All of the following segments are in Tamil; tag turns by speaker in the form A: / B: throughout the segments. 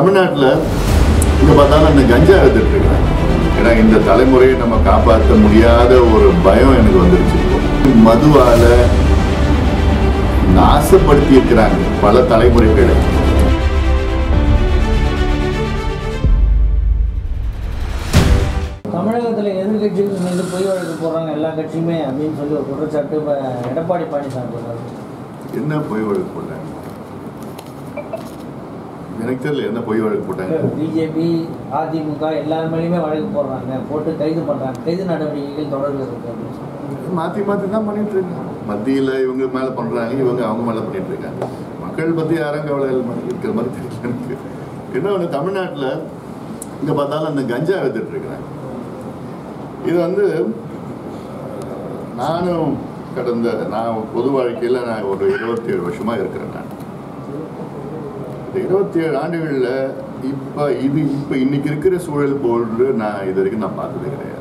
A: தமிழ்நாட்டில் இங்கே பார்த்தாலும் அந்த கஞ்சா எடுத்துட்டு இருக்காங்க ஏன்னா இந்த தலைமுறையை நம்ம காப்பாற்ற முடியாத ஒரு பயம் எனக்கு வந்துருச்சு இப்போ மதுவால நாசப்படுத்தி இருக்கிறாங்க பல தலைமுறைகளை
B: தமிழகத்தில் எதிர்கட்சிகள் மீது பொய் வழக்கு போடுறாங்க எல்லா கட்சியுமே அப்படின்னு சொல்லி ஒரு குற்றச்சாட்டு இப்ப எடப்பாடி பழனிசாமி போடுறாரு
A: என்ன பொய் வழக்கு போட்டாங்க எனக்கு தெரியல என்ன பொய் வழக்கு போட்டாங்க
B: பிஜேபி அதிமுக எல்லார் மேலேயுமே வழக்கு போடுறாங்க போட்டு கைது பண்றாங்க கைது நடவடிக்கைகள் தொடர்பில் இருக்கு அப்படின்னு சொல்லி.
A: மாற்றி மாற்றி தான் பண்ணிட்டு இருக்காங்க மத்தியில் இவங்க மேலே பண்ணுறாங்க இவங்க அவங்க மேலே பண்ணிட்டு இருக்காங்க மக்கள் பற்றி யாரும் கவலை இல்ல- இருக்கிற மாதிரி தெரியல எனக்கு என்ன ஒன்று தமிழ்நாட்டில் இங்கே பார்த்தாலும் அந்த கஞ்சா வித்துட்டு இருக்கிறாங்க இது வந்து நானும் கடந்த நான் பொது வாழ்க்கையில் நான் ஒரு இருபத்தி ஏழு வருஷமாக இருக்கிறேன் நான் இந்த இருபத்தி ஏழு ஆண்டுகளில் இப்போ இது இப்போ இன்னைக்கு இருக்கிற சூழல் போன்று நான் இது வரைக்கும் நான் பார்த்தது கிடையாது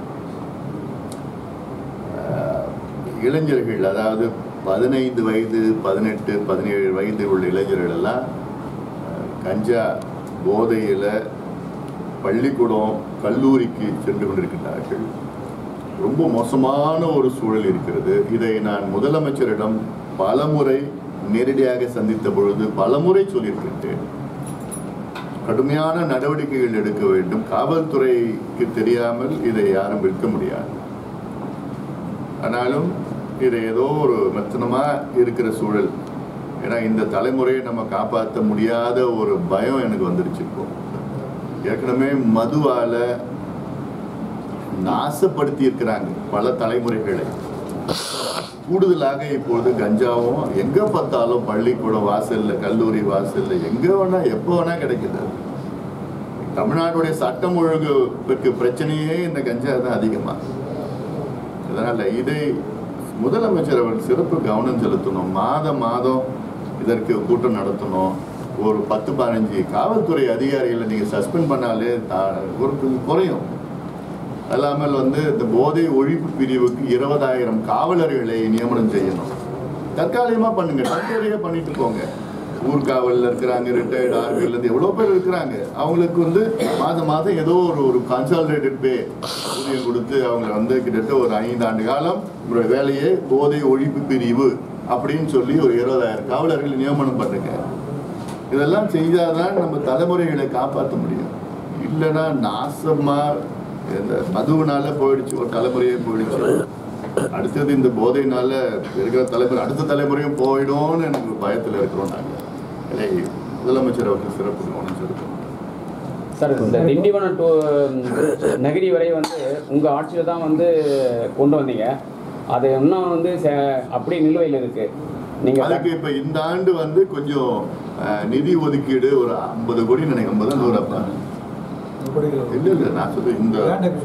A: ஆஹ் இளைஞர்கள் அதாவது பதினைந்து வயது பதினெட்டு பதினேழு வயது உள்ள இளைஞர்கள் எல்லாம் ஆஹ் கஞ்சா போதையில் பள்ளிக்கூடம் கல்லூரிக்கு சென்று கொண்டிருக்கின்றார்கள் ரொம்ப மோசமான ஒரு சூழல் இருக்கிறது இதை நான் முதலமைச்சரிடம் பலமுறை நேரடியாக சந்தித்த பொழுது பலமுறை சொல்லியிருக்கின்றேன் கடுமையான நடவடிக்கைகள் எடுக்க வேண்டும் காவல்துறைக்கு தெரியாமல் இதை யாரும் விற்க முடியாது ஆனாலும் இது ஏதோ ஒரு மெத்தனமா இருக்கிற சூழல் ஏன்னா இந்த தலைமுறையை நம்ம காப்பாற்ற முடியாத ஒரு பயம் எனக்கு வந்துருச்சு இப்போ ஏற்கனவே மதுவால நாசப்படுத்தி இருக்கிறாங்க பல தலைமுறைகளை கூடுதலாக இப்பொழுது கஞ்சாவும் எங்க பார்த்தாலும் பள்ளிக்கூடம் வாசல்ல கல்லூரி வாசல்ல எங்க வேணா எப்போ வேணா கிடைக்குது அது. தமிழ்நாட்டுடைய சட்டம் ஒழுங்குக்கு பிரச்சனையே இந்த கஞ்சா தான் அதிகமா அதனால இதை முதலமைச்சர் அவர் சிறப்பு கவனம் செலுத்தணும் மாதம் மாதம் இதற்கு கூட்டம் நடத்தணும் ஒரு பத்து பதினஞ்சு காவல்துறை அதிகாரிகளை நீங்க சஸ்பெண்ட் பண்ணாலே தா- ஒரு கொஞ்சம் குறையும் அல்லாமல் வந்து இந்த போதை ஒழிப்பு பிரிவுக்கு இருபதாயிரம் காவலர்களை நியமனம் செய்யணும் தற்காலிகமா பண்ணுங்க டெம்பரரியா பண்ணிட்டு போங்க ஊர்காவல்ல இருக்கிறாங்க ரிட்டையர்ட் ஆர்மில இருந்து எவ்வளவு பேர் இருக்கிறாங்க அவங்களுக்கு வந்து மாதம் மாதம் ஏதோ ஒரு ஒரு கன்சாலிடேட்டட் பே ஊதியம் கொடுத்து அவங்க வந்து கிட்டத்தட்ட ஒரு ஐந்து ஆண்டு காலம் உங்களுடைய வேலையை போதை ஒழிப்பு பிரிவு அப்படின்னு சொல்லி ஒரு இருபதாயிரம் காவலர்களை நியமனம் பண்ணுங்க இதெல்லாம் செஞ்சாதான் நம்ம தலைமுறைகளை காப்பாற்ற முடியும் இல்லைன்னா நாசமா இந்த மதுவினால போயிடுச்சு ஒரு தலைமுறையே போயிடுச்சு அடுத்தது இந்த போதையினால இருக்கிற தலைமுறை அடுத்த தலைமுறையும் போயிடும்னு எனக்கு ஒரு பயத்துல இருக்கிறோம் நாங்க இதை முதலமைச்சர் அவர்கள் சிறப்பு கவனம் செலுத்தணும்
C: சார் இந்த திண்டிவனம் டு நகரி வரை வந்து உங்கள் ஆட்சியில் தான் வந்து கொண்டு வந்தீங்க அது இன்னும் வந்து ச- அப்படியே நிலுவையில் இருக்கு நீங்கள்
A: அதுக்கு இப்ப இந்த ஆண்டு வந்து கொஞ்சம் அஹ், நிதி ஒதுக்கீடு ஒரு ஐம்பது கோடி நினைக்கிறேன் ஐம்பது நூறு அப்பா இல்ல இல்ல நான் சொல்றேன் இந்த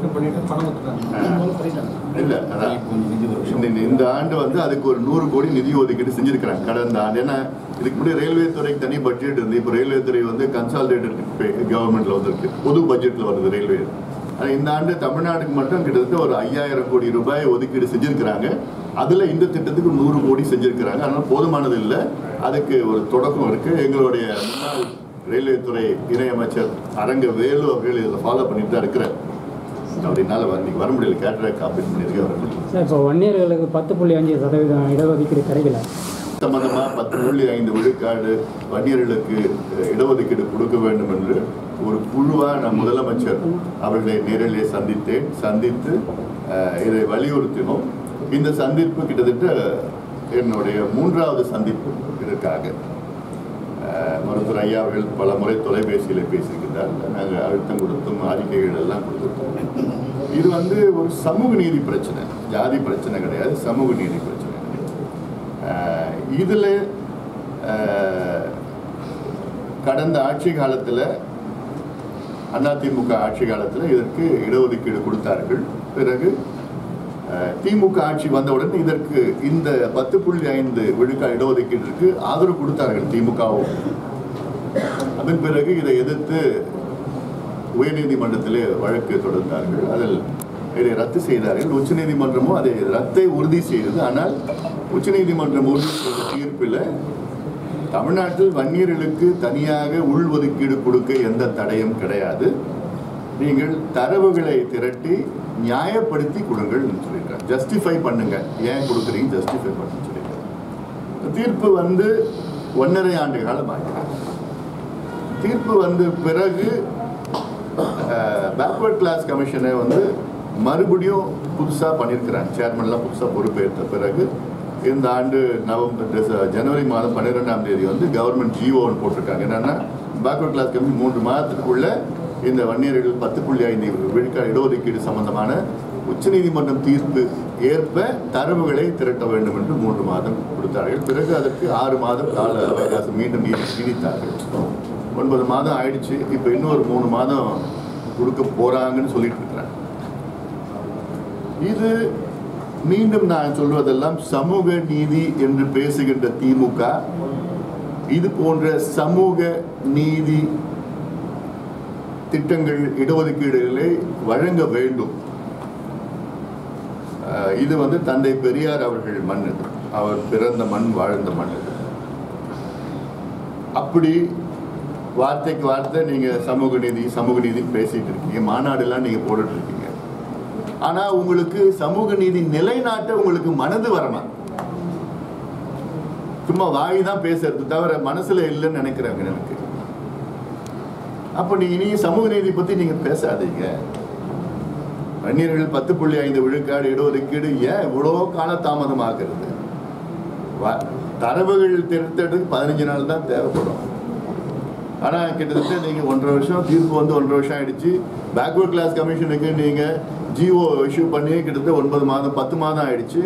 A: இல்ல அதான் இந்த இந்த ஆண்டு வந்து அதுக்கு ஒரு நூறு கோடி நிதி ஒதுக்கீடு செஞ்சிருக்கிறாங்க கடந்த ஆண்டு ஏன்னா இதுக்கு முன்னாடி ரயில்வே துறைக்கு தனி பட்ஜெட் இருந்து இப்போ ரயில்வே துறை வந்து கன்சாலிடேட்டட் கவர்மெண்ட்ல வந்திருக்கு பொது பட்ஜெட்ல வருது ரயில்வே ஆனா இந்த ஆண்டு தமிழ்நாட்டுக்கு மட்டும் கிட்டத்தட்ட ஒரு ஐயாயிரம் கோடி ரூபாய் ஒதுக்கீடு செஞ்சிருக்கிறாங்க அதுல இந்த திட்டத்துக்கு நூறு கோடி செஞ்சிருக்கிறாங்க அதனால போதுமானது இல்லை அதுக்கு ஒரு தொடக்கம் இருக்கு எங்களுடைய முன்னாள் ரயில்வே துறை இணையமைச்சர் அரங்க வேலு அவர்கள் இதில் ஃபாலோ பண்ணிட்டு தான் இருக்கிறார் அப்படின்னால இன்னைக்கு வர முடியல கேட்ராக் காப்பீட் பண்ணியிருக்கேன் வர முடியல
D: சார் இப்போ வன்னியர்களுக்கு பத்து புள்ளி அஞ்சு சதவீதம் இடஒதுக்கீடு கிடைக்கல
A: சம்பந்தமா பத்து புள்ளி ஐந்து விழுக்காடு வன்னியர்களுக்கு அஹ், இடஒதுக்கீடு கொடுக்க வேண்டும் என்று ஒரு குழுவா நான் முதலமைச்சர் அவர்களை நேரிலே சந்தித்தேன் சந்தித்து அஹ், இதை வலியுறுத்தினோம் இந்த சந்திப்பு கிட்டத்தட்ட என்னுடைய மூன்றாவது சந்திப்பு இதற்காக அஹ், மருத்துவர் ஐயா அவர்கள் பல முறை தொலைபேசியில் பேசியிருக்கிறார் நாங்கள் அழுத்தம் கொடுத்தும் அறிக்கைகள் எல்லாம் கொடுத்துருக்கோம் இது வந்து ஒரு சமூக நீதி பிரச்சனை ஜாதி பிரச்சனை கிடையாது சமூக நீதி பிரச்சனை ஆஹ் இதுல ஆஹ், கடந்த ஆட்சி காலத்துல அதிமுக ஆட்சி காலத்துல இதற்கு இடஒதுக்கீடு கொடுத்தார்கள் பிறகு ஆஹ், திமுக ஆட்சி வந்தவுடன் இதற்கு இந்த பத்து புள்ளி ஐந்து விழுக்கா இடஒதுக்கீட்டிற்கு ஆதரவு கொடுத்தார்கள் திமுகவும் அதன் பிறகு இதை எதிர்த்து உயர்நீதிமன்றத்திலே வழக்கு தொடர்ந்தார்கள் அதில் இதை ரத்து செய்தார்கள் உச்சநீதிமன்றமும் அதை ரத்தை உறுதி செய்தது ஆனால் உச்சநீதிமன்றம் உறுதி செய்த தீர்ப்பில் தமிழ்நாட்டில் வன்னியர்களுக்கு தனியாக உள்ஒதுக்கீடு கொடுக்க எந்த தடையும் கிடையாது நீங்கள் தரவுகளை திரட்டி நியாயப்படுத்தி கொடுங்கள் சொல்லியிருக்காங்க ஜஸ்டிஃபை பண்ணுங்க ஏன் கொடுக்குறீங்க ஜஸ்டிஃபை பண்ணுங்க சொல்லியிருக்காங்க தீர்ப்பு வந்து ஒன்றரை ஆண்டு காலம் ஆகிறாங்க தீர்ப்பு வந்த பிறகு பேக்வர்ட் கிளாஸ் கமிஷனை வந்து மறுபடியும் புதுசாக பண்ணியிருக்கிறாங்க சேர்மன்லாம் புதுசாக பொறுப்பேற்ற பிறகு இந்த ஆண்டு நவம்பர் டிச- ஜனவரி மாதம் பன்னிரெண்டாம் தேதி வந்து கவர்மெண்ட் ஜிஓன்னு போட்டிருக்காங்க என்னன்னா பேக்வர்ட் கிளாஸ் கமிஷன் மூன்று மாதத்துக்குள்ள இந்த வன்னியர்கள் பத்து புள்ளி ஐந்து விழுக்காடு இடஒதுக்கீடு சம்பந்தமான உச்சநீதிமன்றம் தீர்ப்பு ஏற்ப தரவுகளை திரட்ட வேண்டும் என்று மூன்று மாதம் கொடுத்தார்கள் பிறகு அதற்கு ஆறு மாதம் கால அவகாசம் மீண்டும் நீடி- நீடித்தார்கள் ஒன்பது மாதம் ஆயிடுச்சு இப்போ இன்னொரு மூணு மாதம் கொடுக்க போறாங்கன்னு சொல்லிட்டு இருக்கிறாங்க இது மீண்டும் நான் சொல்வதெல்லாம் சமூக நீதி என்று பேசுகின்ற திமுக இது போன்ற சமூக நீதி திட்டங்கள் இடஒதுக்கீடுகளை வழங்க வேண்டும் அஹ் இது வந்து தந்தை பெரியார் அவர்கள் மண் இது அவர் பிறந்த மண் வாழ்ந்த மண் இது அப்படி வார்த்தைக்கு வார்த்தை நீங்க சமூக நீதி சமூக நீதி பேசிட்டு இருக்கீங்க மாநாடுலாம் நீங்க போட்டுட்டு இருக்கீங்க ஆனா உங்களுக்கு சமூக நீதி நிலைநாட்ட உங்களுக்கு மனது வரணும் சும்மா வாய் தான் பேசுறது தவிர மனசுல இல்லைன்னு நினைக்கிறாங்க எனக்கு அப்ப நீ இனி சமூக நீதி பத்தி நீங்க பேசாதீங்க வன்னியர்கள் பத்து புள்ளி ஐந்து விழுக்காடு இடஒதுக்கீடு ஏன் இவ்வளோ காலதாமதமாகிறது வ- தரவுகள் திருத்தத்துக்கு பதினஞ்சு நாள் தான் தேவைப்படும் ஆனால் கிட்டத்தட்ட நீங்கள் ஒன்றரை வருஷம் தீர்ப்பு வந்து ஒன்றரை வருஷம் ஆயிடுச்சு பேக்வர்ட் கிளாஸ் கமிஷனுக்கு நீங்கள் ஜிஓ இஷ்யூ பண்ணி கிட்டத்தட்ட ஒன்பது மாதம் பத்து மாதம் ஆயிடுச்சு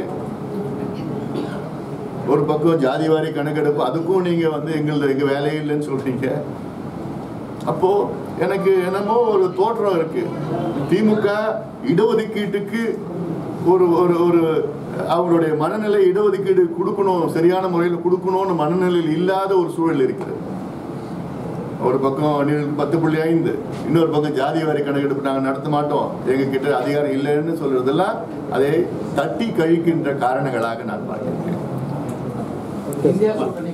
A: ஒரு பக்கம் ஜாதிவாரி கணக்கெடுப்பு அதுக்கும் நீங்கள் வந்து எங்களது எங்கள் வேலையே இல்லைன்னு சொல்கிறீங்க அப்போ எனக்கு என்னமோ ஒரு தோற்றம் இருக்கு திமுக இடஒதுக்கீட்டுக்கு ஒரு ஒரு ஒரு அவருடைய மனநிலை இடஒதுக்கீடு கொடுக்கணும் சரியான முறையில் கொடுக்கணும்னு மனநிலையில் இல்லாத ஒரு சூழல் இருக்கிறது ஒரு பக்கம் நீங்களுக்கு பத்து புள்ளி ஐந்து இன்னொரு பக்கம் ஜாதி வாரி கணக்கெடுப்பு நாங்கள் நடத்த மாட்டோம் எங்க கிட்ட அதிகாரம் இல்லைன்னு சொல்றதெல்லாம் அதை தட்டி கழிக்கின்ற காரணங்களாக நான் பார்க்கிறேன்
B: இந்தியா கூட்டணி